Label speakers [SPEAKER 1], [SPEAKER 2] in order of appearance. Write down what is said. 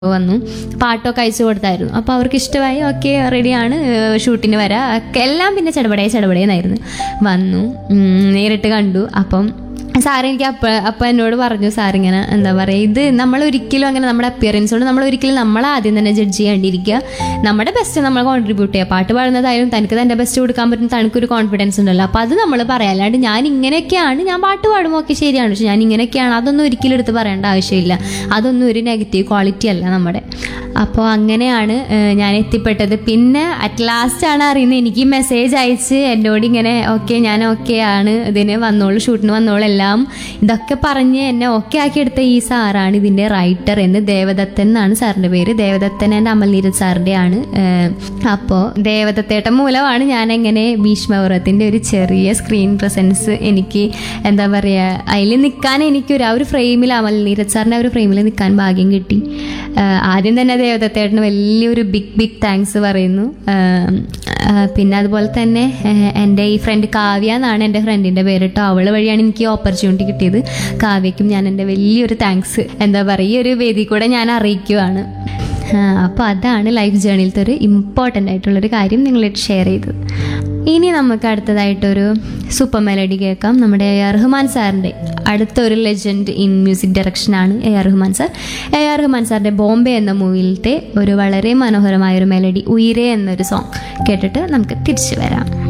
[SPEAKER 1] വന്നു പാട്ടൊക്കെ അയച്ചു കൊടുത്തായിരുന്നു അപ്പോൾ അവർക്ക് ഇഷ്ടമായി ഓക്കെ റെഡിയാണ് ഷൂട്ടിന് വരാം ഒക്കെ എല്ലാം പിന്നെ ചടപടയെ ചടപടയെന്നായിരുന്നു വന്നു ഉം, നേരിട്ട് കണ്ടു അപ്പം സാർ എനിക്ക് അപ്പ അപ്പം എന്നോട് പറഞ്ഞു സാർ ഇങ്ങനെ എന്താ പറയുക ഇത് നമ്മൾ ഒരിക്കലും അങ്ങനെ നമ്മുടെ അപ്പിയറൻസ് കൊണ്ട് നമ്മൾ ഒരിക്കലും നമ്മൾ ആദ്യം തന്നെ ജഡ്ജ് ചെയ്യാണ്ടിരിക്കുക നമ്മുടെ ബെസ്റ്റ് നമ്മൾ കോൺട്രിബ്യൂട്ട് ചെയ്യുക പാട്ട് പാടുന്നതായാലും തനിക്ക് തൻ്റെ ബെസ്റ്റ് കൊടുക്കാൻ പറ്റും തനിക്കൊരു കോൺഫിഡൻസ് ഉണ്ടല്ലോ അപ്പോൾ അത് നമ്മൾ പറയാം അല്ലാണ്ട് ഞാൻ ഇങ്ങനെയൊക്കെയാണ് ഞാൻ പാട്ട് പാടും ഒക്കെ ശരിയാണ് പക്ഷെ ഞാൻ ഇങ്ങനെയൊക്കെയാണ് അതൊന്നും ഒരിക്കലും എടുത്ത് പറയേണ്ട ആവശ്യമില്ല അതൊന്നും ഒരു നെഗറ്റീവ് ക്വാളിറ്റി അല്ല നമ്മുടെ അപ്പോൾ അങ്ങനെയാണ് ഏഹ്, ഞാൻ എത്തിപ്പെട്ടത് പിന്നെ അറ്റ് ലാസ്റ്റ് ആണ് അറിയുന്നത് എനിക്ക് മെസ്സേജ് അയച്ച് എന്നോട് ഇങ്ങനെ ഓക്കെ ഞാൻ ഓക്കെ ആണ് ഇതിന് വന്നോളൂ ഷൂട്ടിന് വന്നോളൂ എല്ലാം ഇതൊക്കെ പറഞ്ഞ് എന്നെ ഓക്കെ ആക്കി എടുത്ത ഈ സാറാണ് ഇതിൻ്റെ റൈറ്റർ എന്ന് ദേവദത്തൻ എന്നാണ് സാറിൻ്റെ പേര് ദേവദത്തൻ ആൻഡ് അമൽനീരജ് സാറിൻ്റെ ആണ് അപ്പോൾ ദേവദത്തേട്ടൻ മൂലമാണ് ഞാൻ എങ്ങനെ ഭീഷ്മപുരത്തിൻ്റെ ഒരു ചെറിയ സ്ക്രീൻ പ്രസൻസ് എനിക്ക് എന്താ പറയുക അതിൽ നിൽക്കാൻ എനിക്കൊരു ആ ഒരു ഫ്രെയിമിൽ അമൽനീരജ് സാറിൻ്റെ ആ ഒരു ഫ്രെയിമിൽ നിൽക്കാൻ ഭാഗ്യം കിട്ടി ആഹ് ആദ്യം തന്നെ ദേവദത്തേട്ടന് വലിയൊരു ബിഗ് ബിഗ് താങ്ക്സ് പറയുന്നു ആഹ് ആഹ് പിന്നെ അതുപോലെ തന്നെ ആഹ് എൻ്റെ ഈ ഫ്രണ്ട് കാവ്യ എന്നാണ് എൻ്റെ ഫ്രണ്ടിൻ്റെ പേര് കേട്ടോ അവൾ വഴിയാണ് എനിക്ക് ഓപ്പർച്യൂണിറ്റി കിട്ടിയത് കാവ്യയ്ക്കും ഞാൻ എൻ്റെ വലിയൊരു താങ്ക്സ് എന്താ പറയുക ഈ ഒരു വേദി കൂടെ ഞാൻ അറിയിക്കുവാണ് അപ്പോൾ അതാണ് ലൈഫ് ജേണിയിലത്തെ ഒരു ഇമ്പോർട്ടൻ്റ് ആയിട്ടുള്ളൊരു കാര്യം നിങ്ങളായിട്ട് ഷെയർ ചെയ്തത് ഇനി നമുക്ക് അടുത്തതായിട്ടൊരു സൂപ്പർ മെലഡി കേൾക്കാം നമ്മുടെ എ ആർ റഹ്മാൻ സാറിൻ്റെ അടുത്തൊരു ലെജൻഡ് ഇൻ മ്യൂസിക് ഡയറക്ഷനാണ് A R Rahman sir A R Rahman സാറിൻ്റെ ബോംബെ എന്ന മൂവിയിലത്തെ ഒരു വളരെ മനോഹരമായ ഒരു മെലഡി ഉയരെ എന്നൊരു സോങ് കേട്ടിട്ട് നമുക്ക് തിരിച്ചു വരാം